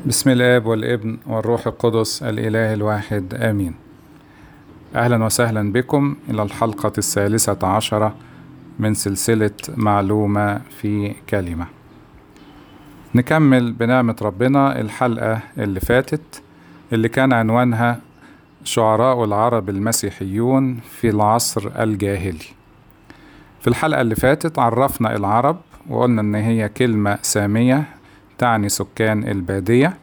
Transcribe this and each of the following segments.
بسم الاب والابن والروح القدس الاله الواحد امين اهلا وسهلا بكم الى الحلقه الثالثه عشره من سلسله معلومه في كلمه نكمل بنعمه ربنا الحلقه اللي فاتت اللي كان عنوانها شعراء العرب المسيحيون في العصر الجاهلي في الحلقه اللي فاتت عرفنا العرب وقلنا ان هي كلمه ساميه تعني سكان البادية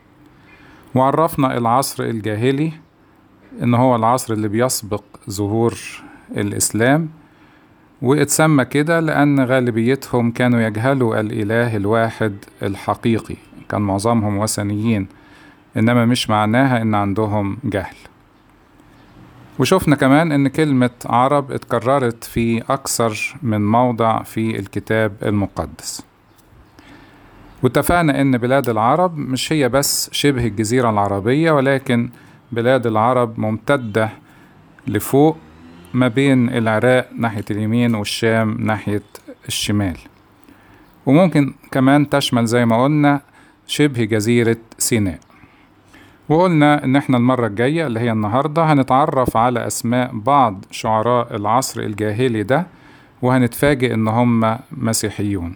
وعرفنا العصر الجاهلي إن هو العصر اللي بيسبق ظهور الإسلام واتسمى كده لأن غالبيتهم كانوا يجهلوا الإله الواحد الحقيقي كان معظمهم وثنيين إنما مش معناها إن عندهم جهل وشفنا كمان إن كلمة عرب اتكررت في أكثر من موضع في الكتاب المقدس واتفقنا ان بلاد العرب مش هي بس شبه الجزيرة العربية ولكن بلاد العرب ممتدة لفوق ما بين العراق ناحية اليمين والشام ناحية الشمال وممكن كمان تشمل زي ما قلنا شبه جزيرة سيناء وقلنا ان احنا المرة الجاية اللي هي النهاردة هنتعرف على اسماء بعض شعراء العصر الجاهلي ده وهنتفاجئ ان هم مسيحيون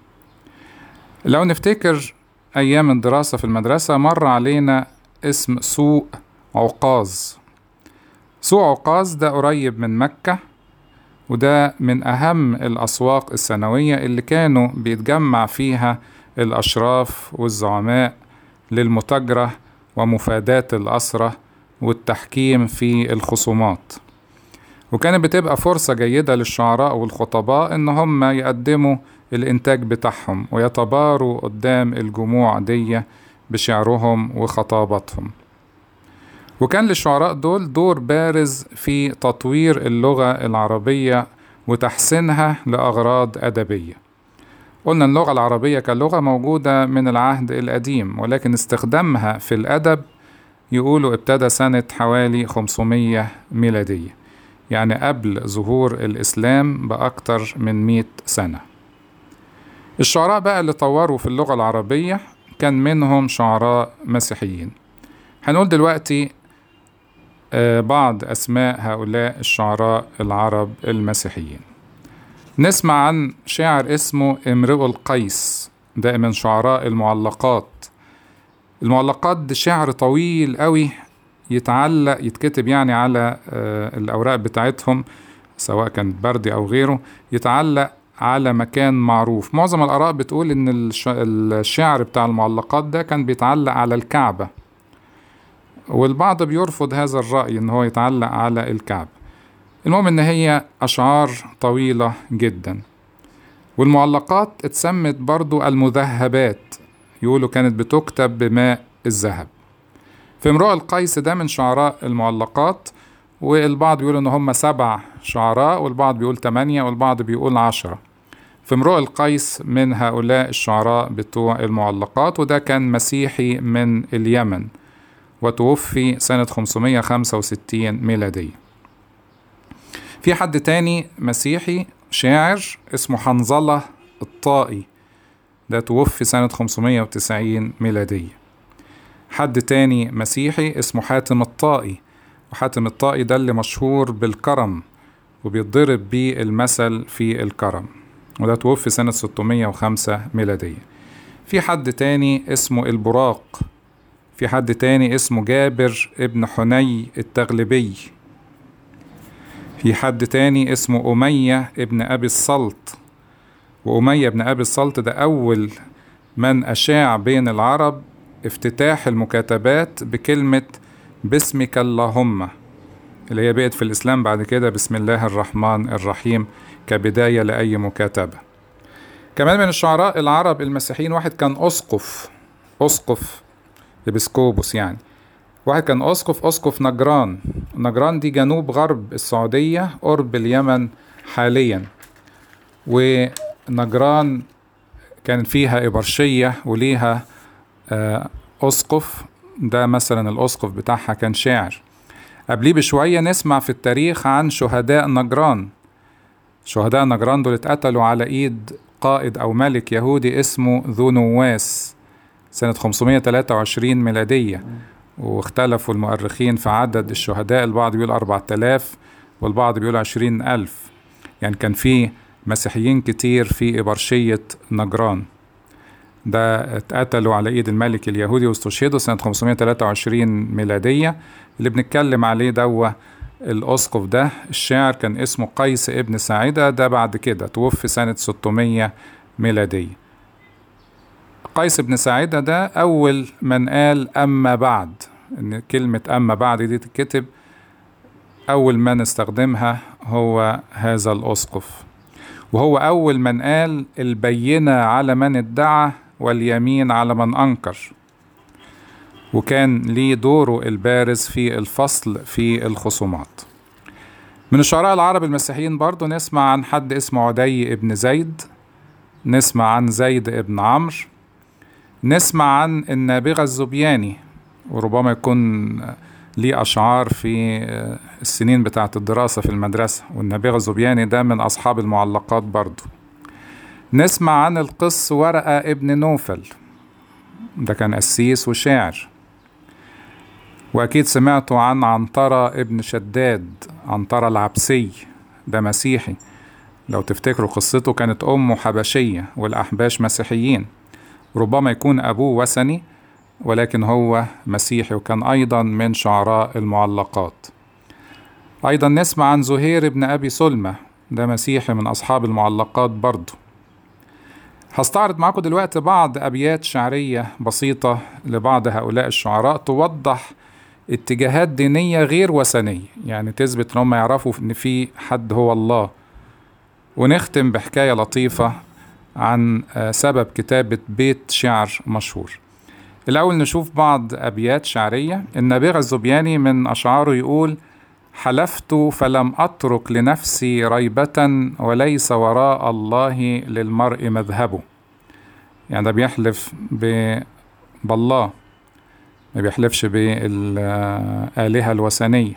لو نفتكر أيام الدراسة في المدرسة مر علينا اسم سوق عكاظ سوق عكاظ ده قريب من مكة وده من أهم الأسواق السنوية اللي كانوا بيتجمع فيها الأشراف والزعماء للمتاجرة ومفاداة الأسرة والتحكيم في الخصومات وكانت بتبقى فرصة جيدة للشعراء والخطباء إن هم يقدموا الإنتاج بتاعهم ويتباروا قدام الجموع دي بشعرهم وخطاباتهم وكان للشعراء دول دور بارز في تطوير اللغة العربية وتحسينها لأغراض أدبية قلنا اللغة العربية كلغة موجودة من العهد القديم ولكن استخدامها في الأدب يقولوا ابتدى سنة حوالي 500 ميلادية يعني قبل ظهور الإسلام بأكتر من 100 سنة الشعراء بقى اللي طوروا في اللغة العربية كان منهم شعراء مسيحيين هنقول دلوقتي بعض أسماء هؤلاء الشعراء العرب المسيحيين نسمع عن شاعر اسمه امرؤ القيس ده من شعراء المعلقات المعلقات ده شعر طويل قوي يتعلق يتكتب يعني على الأوراق بتاعتهم سواء كانت بردي أو غيره يتعلق على مكان معروف معظم الآراء بتقول إن الشعر بتاع المعلقات ده كان بيتعلق على الكعبة والبعض بيرفض هذا الرأي إن هو يتعلق على الكعبة المهم إن هي أشعار طويلة جدا والمعلقات اتسمت برضو المذهبات يقولوا كانت بتكتب بماء الذهب في امرؤ القيس ده من شعراء المعلقات والبعض بيقول ان هم سبع شعراء والبعض بيقول تمانية والبعض بيقول عشرة في امرؤ القيس من هؤلاء الشعراء بتوع المعلقات وده كان مسيحي من اليمن وتوفي سنة 565 ميلادية في حد تاني مسيحي شاعر اسمه حنظلة الطائي ده توفي سنة 590 ميلادية حد تاني مسيحي اسمه حاتم الطائي وحاتم الطائي ده اللي مشهور بالكرم وبيتضرب بيه المثل في الكرم وده توفي سنة 605 ميلادية في حد تاني اسمه البراق في حد تاني اسمه جابر ابن حني التغلبي في حد تاني اسمه أمية ابن أبي السلط وأمية ابن أبي السلط ده أول من أشاع بين العرب افتتاح المكاتبات بكلمة باسمك اللهم اللي هي بقت في الإسلام بعد كده بسم الله الرحمن الرحيم كبداية لأي مكاتبة كمان من الشعراء العرب المسيحيين واحد كان أسقف أسقف إبسكوبوس يعني واحد كان أسقف أسقف نجران نجران دي جنوب غرب السعودية قرب اليمن حاليا ونجران كان فيها إبرشية وليها أسقف ده مثلا الأسقف بتاعها كان شاعر قبليه بشوية نسمع في التاريخ عن شهداء نجران شهداء نجران دول اتقتلوا على إيد قائد أو ملك يهودي اسمه ذو نواس سنة 523 ميلادية واختلفوا المؤرخين في عدد الشهداء البعض بيقول 4000 والبعض بيقول 20000 يعني كان في مسيحيين كتير في إبرشية نجران ده اتقتلوا على ايد الملك اليهودي واستشهدوا سنة 523 ميلادية اللي بنتكلم عليه دوا الأسقف ده الشاعر كان اسمه قيس ابن ساعدة ده بعد كده توفي سنة 600 ميلادية قيس بن ساعدة ده أول من قال أما بعد إن كلمة أما بعد دي تتكتب أول من استخدمها هو هذا الأسقف وهو أول من قال البينة على من ادعى واليمين على من أنكر وكان ليه دوره البارز في الفصل في الخصومات من الشعراء العرب المسيحيين برضو نسمع عن حد اسمه عدي ابن زيد نسمع عن زيد ابن عمرو نسمع عن النابغة الزبياني وربما يكون ليه أشعار في السنين بتاعة الدراسة في المدرسة والنابغة الزبياني ده من أصحاب المعلقات برضو نسمع عن القس ورقة ابن نوفل ده كان قسيس وشاعر وأكيد سمعتوا عن عنترة ابن شداد عنترة العبسي ده مسيحي لو تفتكروا قصته كانت أمه حبشية والأحباش مسيحيين ربما يكون أبوه وثني ولكن هو مسيحي وكان أيضا من شعراء المعلقات أيضا نسمع عن زهير بن أبي سلمة ده مسيحي من أصحاب المعلقات برضه هستعرض معاكم دلوقتي بعض أبيات شعرية بسيطة لبعض هؤلاء الشعراء توضح اتجاهات دينية غير وثنية يعني تثبت ان هم يعرفوا ان في حد هو الله ونختم بحكاية لطيفة عن سبب كتابة بيت شعر مشهور الأول نشوف بعض أبيات شعرية النابغة الزبياني من أشعاره يقول حلفت فلم أترك لنفسي ريبة وليس وراء الله للمرء مذهبه يعني ده بيحلف بالله ما بيحلفش بالآلهة الوثنية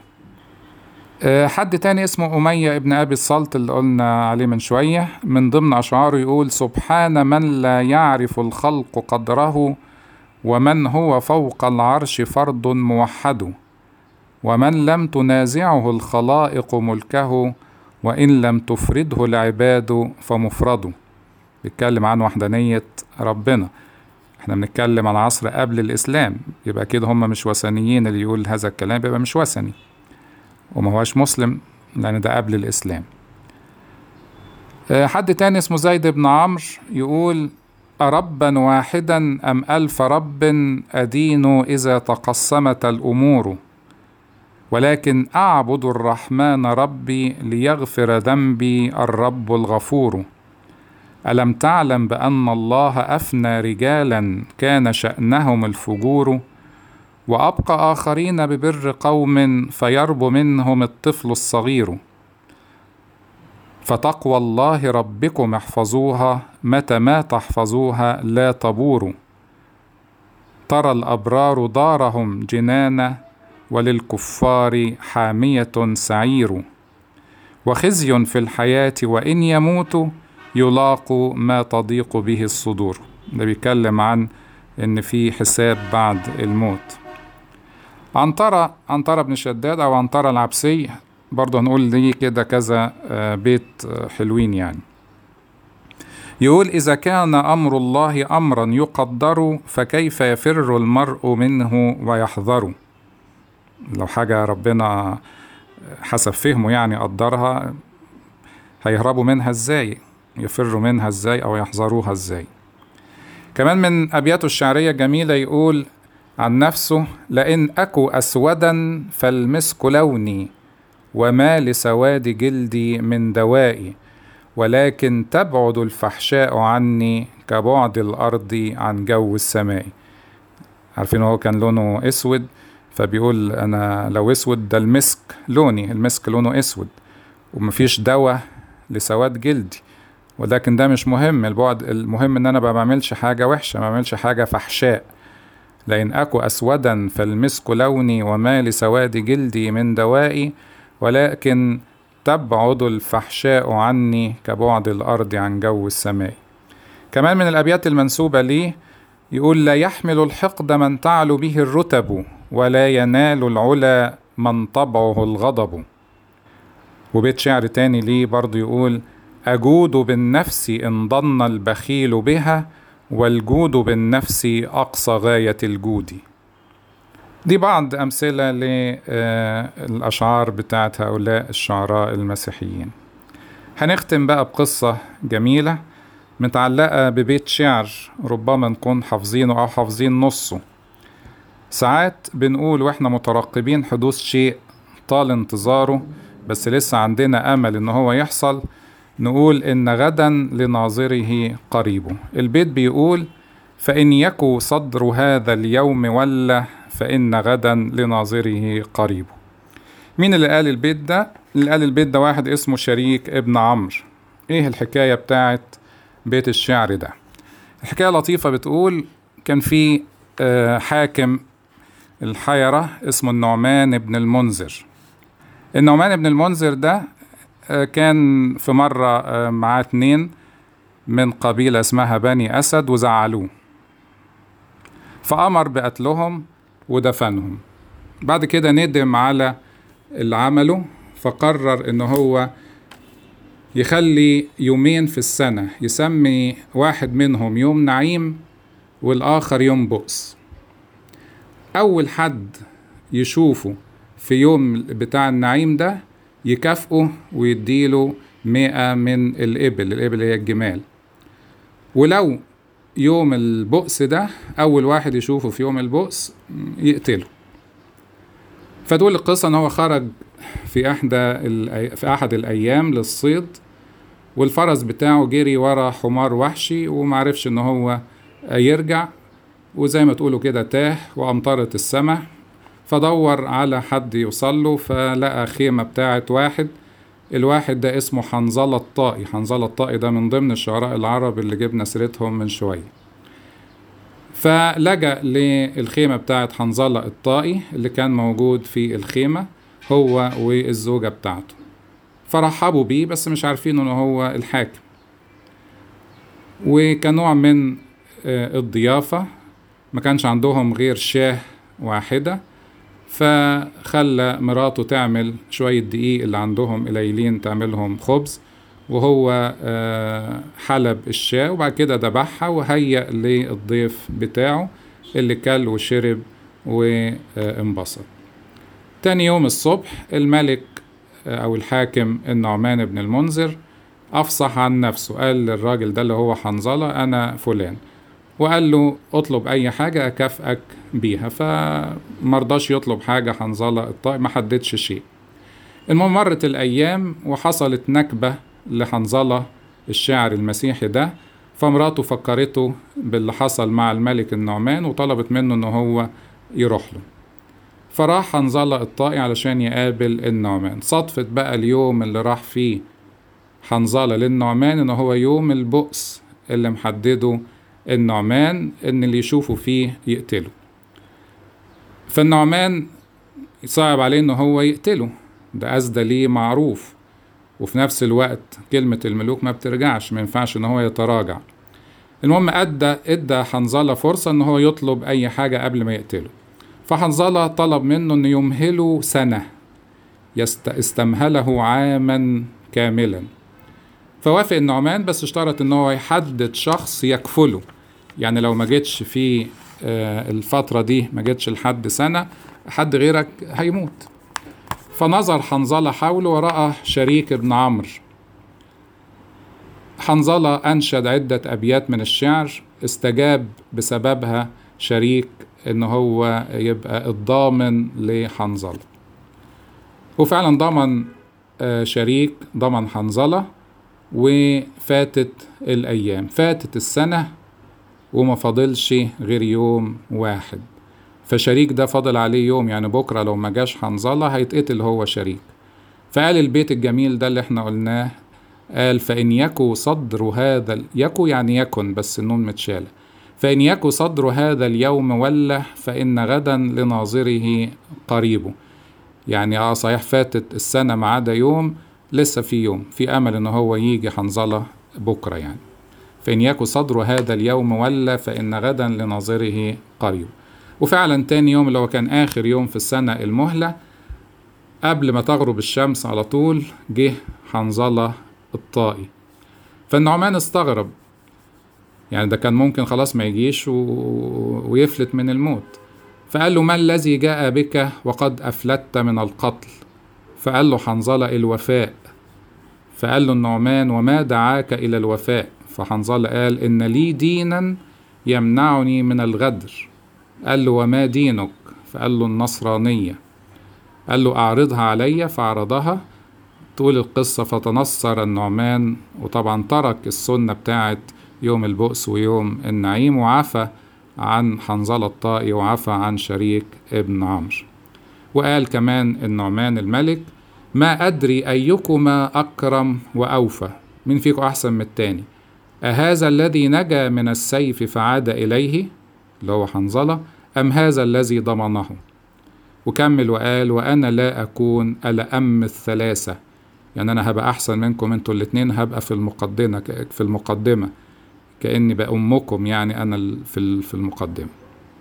حد تاني اسمه أمية ابن أبي الصلت اللي قلنا عليه من شوية من ضمن أشعاره يقول سبحان من لا يعرف الخلق قدره ومن هو فوق العرش فرد موحد ومن لم تنازعه الخلائق ملكه وإن لم تفرده العباد فمفرده بيتكلم عن وحدانية ربنا احنا بنتكلم عن عصر قبل الإسلام يبقى كده هم مش وثنيين اللي يقول هذا الكلام يبقى مش وثني وما هوش مسلم لأن ده قبل الإسلام حد تاني اسمه زيد بن عمرو يقول أربا واحدا أم ألف رب أدين إذا تقسمت الأمور ولكن أعبد الرحمن ربي ليغفر ذنبي الرب الغفور ألم تعلم بأن الله أفنى رجالا كان شأنهم الفجور وأبقى آخرين ببر قوم فيرب منهم الطفل الصغير فتقوى الله ربكم احفظوها متى ما تحفظوها لا تبور ترى الأبرار دارهم جنانا وللكفار حامية سعير وخزي في الحياة وإن يموتوا يلاقوا ما تضيق به الصدور ده بيتكلم عن إن في حساب بعد الموت عنترة عنترة بن شداد أو عنترة العبسي برضه هنقول ليه كده كذا بيت حلوين يعني يقول إذا كان أمر الله أمرا يقدر فكيف يفر المرء منه ويحذر لو حاجة ربنا حسب فهمه يعني قدرها هيهربوا منها ازاي يفروا منها ازاي او يحذروها ازاي كمان من ابياته الشعرية جميلة يقول عن نفسه لئن أكو أسودا فالمسك لوني وما لسواد جلدي من دوائي ولكن تبعد الفحشاء عني كبعد الأرض عن جو السماء عارفين هو كان لونه أسود فبيقول أنا لو أسود ده المسك لوني المسك لونه أسود ومفيش دواء لسواد جلدي ولكن ده مش مهم البعد المهم ان انا ما بعملش حاجه وحشه ما بعملش حاجه فحشاء لئن اكو اسودا فالمسك لوني وما لسواد جلدي من دوائي ولكن تبعد الفحشاء عني كبعد الارض عن جو السماء كمان من الابيات المنسوبه ليه يقول لا يحمل الحقد من تعلو به الرتب ولا ينال العلا من طبعه الغضب وبيت شعر تاني ليه برضه يقول أجود بالنفس إن ضن البخيل بها والجود بالنفس أقصى غاية الجود دي بعض أمثلة للأشعار بتاعت هؤلاء الشعراء المسيحيين هنختم بقى بقصة جميلة متعلقة ببيت شعر ربما نكون حافظينه أو حافظين نصه ساعات بنقول واحنا مترقبين حدوث شيء طال انتظاره بس لسه عندنا امل ان هو يحصل نقول ان غدا لناظره قريب البيت بيقول فان يكو صدر هذا اليوم ولا فان غدا لناظره قريب مين اللي قال البيت ده اللي قال البيت ده واحد اسمه شريك ابن عمرو ايه الحكايه بتاعت بيت الشعر ده الحكايه لطيفه بتقول كان في حاكم الحيرة اسمه النعمان بن المنذر النعمان بن المنذر ده كان في مرة معاه اتنين من قبيلة اسمها بني أسد وزعلوه فأمر بقتلهم ودفنهم بعد كده ندم على اللي عمله فقرر ان هو يخلي يومين في السنة يسمي واحد منهم يوم نعيم والآخر يوم بؤس أول حد يشوفه في يوم بتاع النعيم ده يكافئه ويديله مئة من الإبل الإبل هي الجمال ولو يوم البؤس ده أول واحد يشوفه في يوم البؤس يقتله فدول القصة إن هو خرج في إحدى في أحد الأيام للصيد والفرس بتاعه جري ورا حمار وحشي ومعرفش إن هو يرجع وزي ما تقولوا كده تاه وأمطرت السماء فدور على حد يوصل له فلقى خيمة بتاعت واحد الواحد ده اسمه حنظلة الطائي حنظلة الطائي ده من ضمن الشعراء العرب اللي جبنا سيرتهم من شوية فلجأ للخيمة بتاعت حنظلة الطائي اللي كان موجود في الخيمة هو والزوجة بتاعته فرحبوا بيه بس مش عارفين انه هو الحاكم وكنوع من الضيافة ما كانش عندهم غير شاه واحدة فخلى مراته تعمل شوية دقيق اللي عندهم قليلين تعملهم خبز وهو حلب الشاة وبعد كده ذبحها وهيأ للضيف بتاعه اللي كل وشرب وانبسط تاني يوم الصبح الملك أو الحاكم النعمان بن المنذر أفصح عن نفسه قال للراجل ده اللي هو حنظلة أنا فلان وقال له اطلب اي حاجة اكافئك بيها فمرضاش يطلب حاجة حنظلة الطائي ما حددش شيء المهم مرت الايام وحصلت نكبة لحنظلة الشاعر المسيحي ده فمراته فكرته باللي حصل مع الملك النعمان وطلبت منه ان هو يروح له فراح حنظلة الطائي علشان يقابل النعمان صدفت بقى اليوم اللي راح فيه حنظلة للنعمان ان هو يوم البؤس اللي محدده النعمان ان اللي يشوفه فيه يقتله فالنعمان صعب عليه ان هو يقتله ده أسدى ليه معروف وفي نفس الوقت كلمة الملوك ما بترجعش ما ينفعش ان هو يتراجع المهم ادى ادى حنظله فرصة ان هو يطلب اي حاجة قبل ما يقتله فحنظله طلب منه ان يمهله سنة يست استمهله عاما كاملا فوافق النعمان بس اشترط ان هو يحدد شخص يكفله يعني لو ما جيتش في الفترة دي ما جيتش لحد سنة حد غيرك هيموت فنظر حنظلة حوله ورأى شريك ابن عمرو حنظلة أنشد عدة أبيات من الشعر استجاب بسببها شريك إن هو يبقى الضامن لحنظلة وفعلا ضمن شريك ضمن حنظلة وفاتت الأيام فاتت السنة وما فاضلش غير يوم واحد فشريك ده فاضل عليه يوم يعني بكرة لو ما جاش حنظلة هيتقتل هو شريك فقال البيت الجميل ده اللي احنا قلناه قال فإن يكو صدر هذا يكو يعني يكن بس النون متشالة فإن يكو صدر هذا اليوم وله فإن غدا لناظره قريب يعني اه صحيح فاتت السنة ما عدا يوم لسه في يوم في أمل إن هو يجي حنظلة بكرة يعني فإن يكن صدر هذا اليوم ولا فإن غدا لناظره قريب وفعلا تاني يوم اللي هو كان آخر يوم في السنة المهلة قبل ما تغرب الشمس على طول جه حنظلة الطائي فالنعمان استغرب يعني ده كان ممكن خلاص ما يجيش و... ويفلت من الموت فقال له ما الذي جاء بك وقد أفلتت من القتل فقال له حنظلة الوفاء فقال له النعمان وما دعاك إلى الوفاء فحنظلة قال إن لي دينا يمنعني من الغدر قال له وما دينك فقال له النصرانية قال له أعرضها علي فعرضها طول القصة فتنصر النعمان وطبعا ترك السنة بتاعت يوم البؤس ويوم النعيم وعفى عن حنظلة الطائي وعفى عن شريك ابن عمرو وقال كمان النعمان الملك ما أدري أيكما أكرم وأوفى مين فيكم أحسن من التاني أهذا الذي نجا من السيف فعاد إليه اللي هو حنظلة أم هذا الذي ضمنه وكمل وقال وأنا لا أكون ألأم الثلاثة يعني أنا هبقى أحسن منكم أنتوا الاتنين هبقى في المقدمة في المقدمة كأني بأمكم يعني أنا في في المقدمة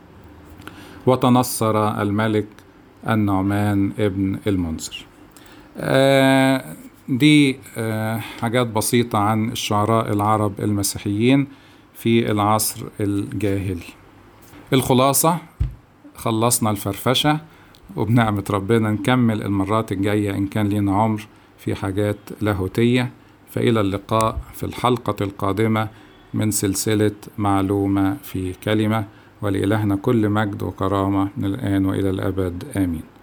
وتنصر الملك النعمان ابن المنذر آه دي آه حاجات بسيطة عن الشعراء العرب المسيحيين في العصر الجاهلي الخلاصة خلصنا الفرفشة وبنعمة ربنا نكمل المرات الجاية إن كان لينا عمر في حاجات لاهوتية فإلى اللقاء في الحلقة القادمة من سلسلة معلومة في كلمة ولإلهنا كل مجد وكرامة من الآن وإلى الأبد آمين